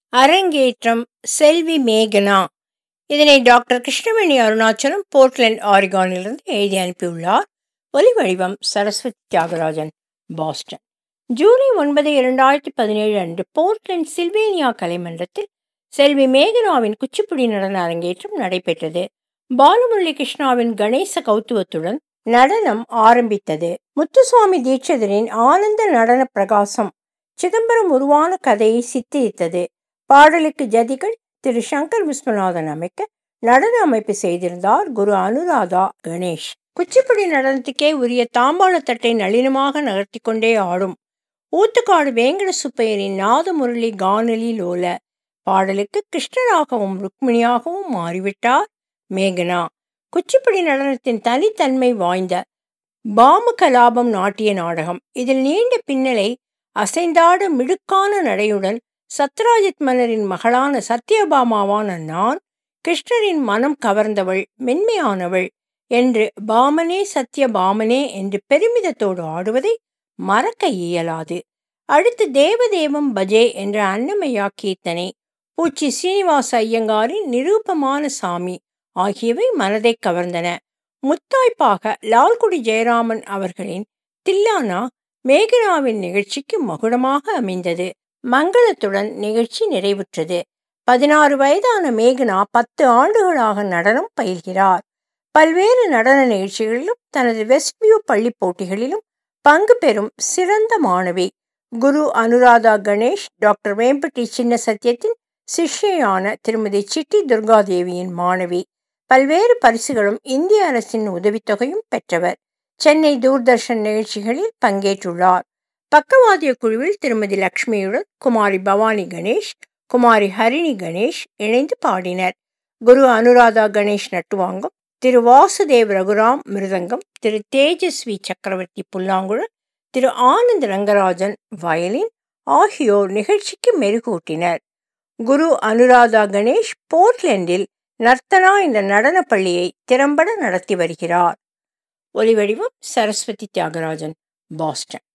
அரங்கேற்றம் செல்வி மேகனா இதனை டாக்டர் கிருஷ்ணவேணி அருணாச்சலம் போர்ட்லேண்ட் ஆரிகானிலிருந்து எழுதி அனுப்பியுள்ளார் ஒலி வடிவம் சரஸ்வதி தியாகராஜன் பாஸ்டன் ஜூலை ஒன்பது இரண்டாயிரத்தி பதினேழு அன்று போர்ட்லேண்ட் சில்வேனியா கலைமன்றத்தில் செல்வி மேகனாவின் குச்சிப்புடி நடன அரங்கேற்றம் நடைபெற்றது பாலுமுரளி கிருஷ்ணாவின் கணேச கௌத்துவத்துடன் நடனம் ஆரம்பித்தது முத்துசுவாமி தீட்சிதரின் ஆனந்த நடன பிரகாசம் சிதம்பரம் உருவான கதையை சித்தரித்தது பாடலுக்கு ஜதிகள் திரு சங்கர் விஸ்வநாதன் அமைக்க நடன அமைப்பு செய்திருந்தார் குரு அனுராதா கணேஷ் குச்சிப்புடி நடனத்துக்கே உரிய தாம்பாளத்தட்டை நளினமாக நகர்த்தி கொண்டே ஆடும் ஊத்துக்காடு வேங்கட சுப்பையரின் நாதமுரளி கானலி லோல பாடலுக்கு கிருஷ்ணராகவும் ருக்மிணியாகவும் மாறிவிட்டார் மேகனா குச்சிப்புடி நடனத்தின் தனித்தன்மை வாய்ந்த பாமகலாபம் நாட்டிய நாடகம் இதில் நீண்ட பின்னலை அசைந்தாட மிடுக்கான நடையுடன் சத்ராஜித் மன்னரின் மகளான சத்யபாமாவான நான் கிருஷ்ணரின் மனம் கவர்ந்தவள் மென்மையானவள் என்று பாமனே சத்யபாமனே என்று பெருமிதத்தோடு ஆடுவதை மறக்க இயலாது அடுத்து தேவதேவம் பஜே என்ற அன்னமையா கீர்த்தனை பூச்சி சீனிவாச ஐயங்காரின் நிரூபமான சாமி ஆகியவை மனதை கவர்ந்தன முத்தாய்ப்பாக லால்குடி ஜெயராமன் அவர்களின் தில்லானா மேகனாவின் நிகழ்ச்சிக்கு மகுடமாக அமைந்தது மங்களத்துடன் நிகழ்ச்சி நிறைவுற்றது பதினாறு வயதான மேகனா பத்து ஆண்டுகளாக நடனம் பயில்கிறார் பல்வேறு நடன நிகழ்ச்சிகளிலும் தனது வெஸ்ட்வியூ பள்ளி போட்டிகளிலும் பங்கு பெறும் சிறந்த மாணவி குரு அனுராதா கணேஷ் டாக்டர் வேம்பட்டி சின்ன சத்தியத்தின் சிஷ்யையான திருமதி சிட்டி துர்காதேவியின் மாணவி பல்வேறு பரிசுகளும் இந்திய அரசின் உதவித்தொகையும் பெற்றவர் சென்னை தூர்தர்ஷன் நிகழ்ச்சிகளில் பங்கேற்றுள்ளார் பக்கவாதிய குழுவில் திருமதி லக்ஷ்மியுடன் குமாரி பவானி கணேஷ் குமாரி ஹரிணி கணேஷ் இணைந்து பாடினர் குரு அனுராதா கணேஷ் நட்டுவாங்கம் திரு வாசுதேவ் ரகுராம் மிருதங்கம் திரு தேஜஸ்வி சக்கரவர்த்தி புல்லாங்குழல் திரு ஆனந்த் ரங்கராஜன் வயலின் ஆகியோர் நிகழ்ச்சிக்கு மெருகூட்டினர் குரு அனுராதா கணேஷ் போர்ட்லேண்டில் நர்த்தனா என்ற நடன பள்ளியை திறம்பட நடத்தி வருகிறார் ஒலிவடிவம் சரஸ்வதி தியாகராஜன் பாஸ்டன்